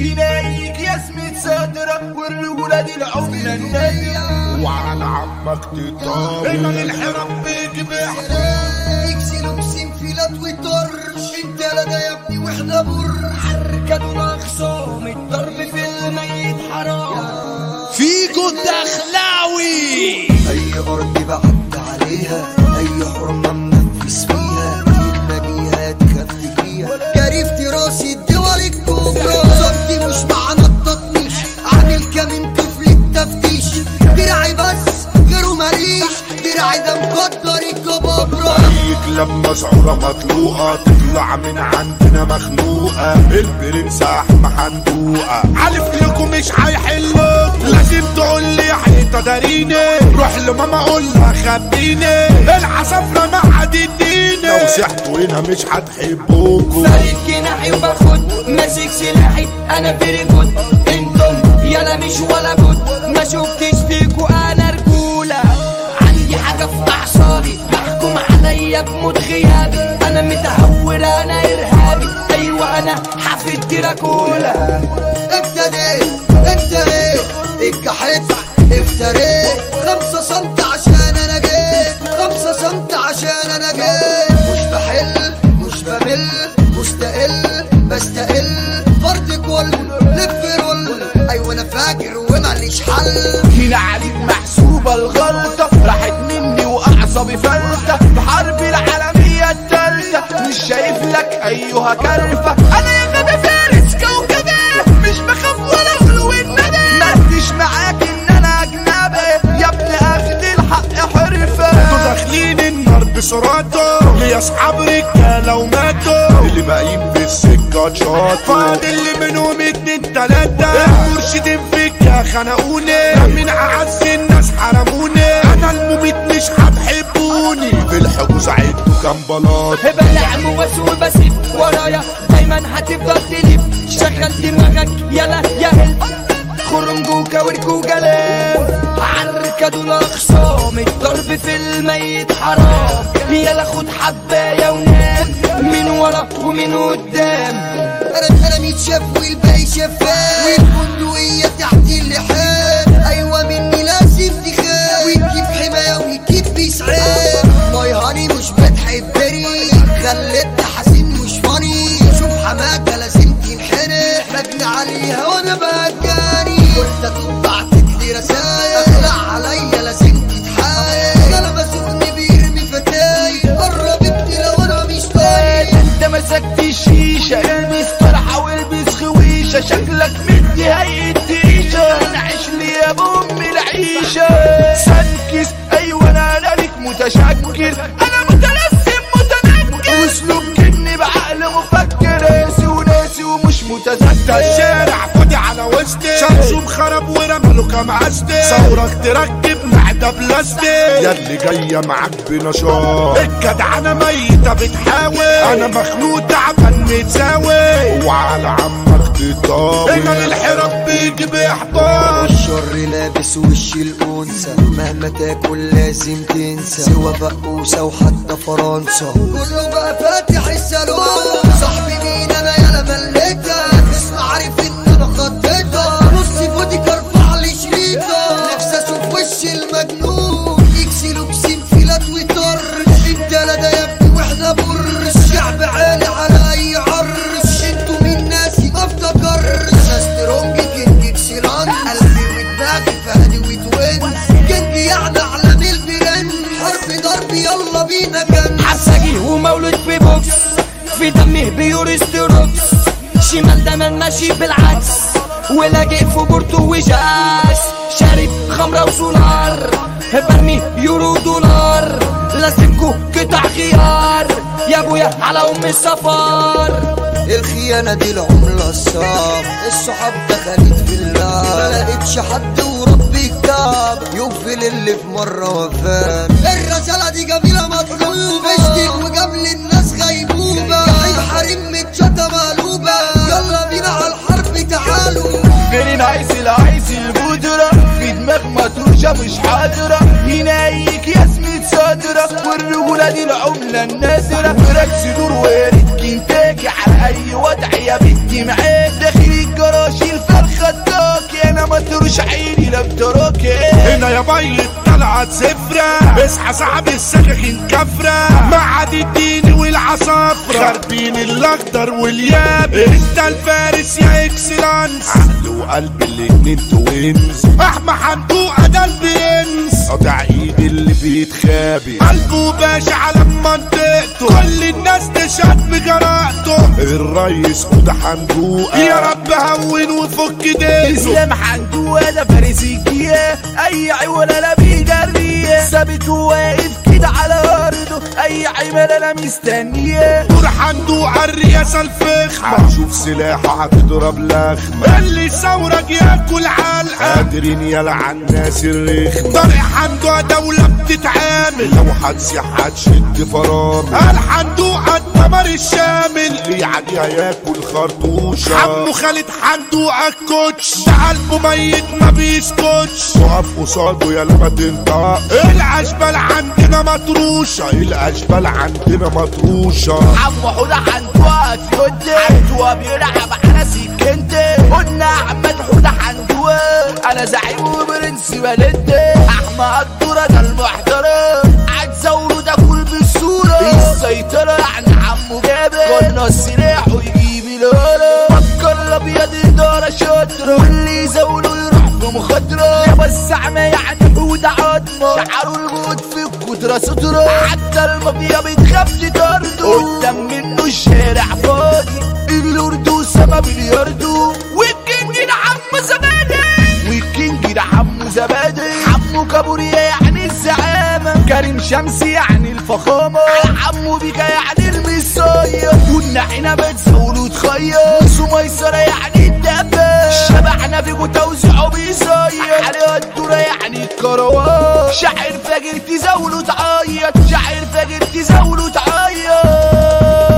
ينايك يا سميت صدرك والرجولة دي العملة النادرة وعلى عمك تطاول إيمان الحرام بيجي بيحضر يكسلوا بسين فيلات وطرش انت لا ده يا ابني واحنا بر كانوا ناقصهم الضرب في الميت حرام فيجو الدخلاوي اي ارض بعد عليها اي حرمه منفس فيها المجيهات خدت فيها جريفت راسي الدول الكبرى صبتي مش معنى التطنيش عامل كمين طفل التفتيش دراعي بس غيره ماليش دراعي ده مقدر الجبابرة عليك لما شعورة مطلوقة تطلع من عندنا مخنوقة البرنس احمى حندوقة عارف لكم مش هيحلوكوا لازم تقول لي يا حيطة داريني روح لماما قول لها خبيني العصافرة ما حدديني لو سحتوا هنا مش هتحبوكوا فارد جناحي وباخد ماسك سلاحي انا فيري جود انتم يلا مش ولا بد ما شفتش فيكوا انا رجولة عندي حاجة في اعصابي محكوم عليا بموت غيابي انا متهور انا ارهابي ايوه انا حفيد دراكولا ابتديت انت ايه اتكحت افتريت خمسة سنت عشان انا جيت خمسة سنت عشان انا جيت مش بحل مش بمل مستقل بستقل فرد كل لف رول ايوه انا فاكر وماليش حل هنا عليك محسوبة الغلطة راحت مني وأعصابي فلتة بحرب العالمية التالتة مش شايف لك أيها كرفة أنا يا غدا فارس كوكبي مش بخاف ولا أغلو الندى مردش معاك إن أنا أجنبي يا ابن أخد الحق حرفة انتوا داخلين النار بسرعته ليا اصحاب رجاله وماتوا اللي باقيين بالسكه شاطوا فاضل اللي منهم اتنين تلاته المرشدين فيك خنقوني من اعز الناس حرموني انا المميت مش هتحبوني في الحجوز عدوا كام بلاط بلع موس وبسيب ورايا دايما هتفضل تلف شغل دماغك يلا يا هل خرنجوكا وركوكا ليه عالركض الاخصام الضرب في الميت حرام يلا خد حبايه ونام من ورا ومن قدام انا انا متشاف والباقي شفاف والبندقية تحت اللحام ايوه مني لازم تخاف وتجيب حماية وتجيب بيسعاف ماي هاني مش بتحبني خلتني حزين مش فاني شوف حماكة لازم تنحني مجني عليها وانا بجاني قلت تطبع تكلي رسايل اخلع عليا لازم تتحايل انا بسوقني بيرمي فتاي قربتني لو انا مش طايق انت مسكت الشيشة البس طرحة والبس خويشة شكلك مدي هيئة تيشة هنعيش لي يا بأم العيشة سنكس ايوه انا لك متشكر انا متلسم متنكر واسلوب كني بعقل مفكر قاسي وناسي ومش متذكر الشارع فاضي على وسطي شمسهم خرب ورملوا كام عستي ثورك تركب معدة بلاستيك يا اللي جاية معاك بنشاط الجدعنة ميتة بتحاول انا مخنوق تعبان متساوي وعلى عمك تطاوي ايمن الحراب بيجي باحباط الشر لابس وش الأنثى مهما تاكل لازم تنسى سوى بقوسة وحتى فرنسا كله بقى فاتح الصالون صاحبي مين انا يالا مليتها اسمع عارف ان انا خطيتها نص فودي ارفع لي شريطة نفسي اشوف وش المجنون يكسلوا بسين فيلات وطر انت لا ده يا ابني واحنا بر الشعب عالي على اي عرس انتوا مين ناسي ما افتكرش سترونج كينج اكسلان قلبي ودماغي فهدي وتوينز كينج يعني اعلام البرنس حرب ضرب يلا بينا كان حساجي ومولود في بوكس في دمه بيورستروكس شمال دايما ماشي بالعكس ولاجئ في بورتو وجاس شارب خمرة وسولار برمي يورو دولار لازمكو قطع خيار يا ابويا على ام السفر الخيانة دي العملة الصعب الصحاب دخلت في اللعب ما لقيتش حد وربي كتاب يقفل اللي في مرة وفان الرسالة دي جميلة مطلوبة اشتك وقبل الناس غيبوبة جحيم حريم متشتة مقلوبة يلا بينا على الحرب تعالوا فيري نايس العيس البودرة في دماغ متروشة مش حاضرة ينايك يا سميت صادرة والرجولة دي العملة النادرة وركس دور وارد كنتاكي على أي وضع يا بنتي معاك داخل الجراج يا بيض طلعت سفرة اصحى صاحب السكاكين كفرة معاد الدين والعصافرة خاربين الاخضر والياب انت الفارس يا اكسلانس عقل وقلب الاتنين توينز احمى حمدوقة ده البرنس قاطع ايد اللي بيتخابي قلبه باشا على منطقته كل الناس تشهد بجرأته الريس وده حمدوقة يا رب هون وفك دينه اسلام حندوة ده فارسيكية اي عيون انا بيجريه ثابت واقف كده على ارضه اي عمل انا مستنيه دور حندوقة الرياسة الفخمة شوف سلاحه هتضرب لخمة اللي ثورك ياكل علقة قادرين يلعن الناس الرخمة طارق حندوقة دولة بتتعامل لو هتسيح هتشد فرامل الحندوقة الدمر الشامل اللي عليها ياكل خرطوشة عمو خالد حندوقة الكوتش ده قلبه ميت ما بيسكتش وقف قصاده يا لما تنطق الاشبال عندنا مطروشة الاشبال عندنا مطروشة عمو حوده حندوة في ودي حندوة بيلعب على سكنتي قلنا احمد حوده حندوة انا زعيم وبرنس بلدي احمد الدورة ده المحترم عتزوره ده كل بالصورة السيطرة يعني عمو جابر قلنا السلاح ويجيب الهرم فكر الابيض ادارة شاطرة واللي يزاوله يروح في مخاطرة يا بس عمى يعني حوده عظمة شعره الجود في القدرة سترة حتى المافيا بتخاف تطرده قدام منه الشارع فاضي الأردو سما بلياردو والكينج ده عم زبادي والكينج ده عمو زبادي عمو كابوريا يعني الزعامة كريم شمسي يعني الفخامة على عمو بيكا يعني المصاية والنعينة بتزول وتخير سميسرة يعني الدبة شبعنا فيكو توزيعه بيصير عليها الدورة يعني الكروات شاعر فاجر تزول وتعيط شاعر فاجر تزول وتعيط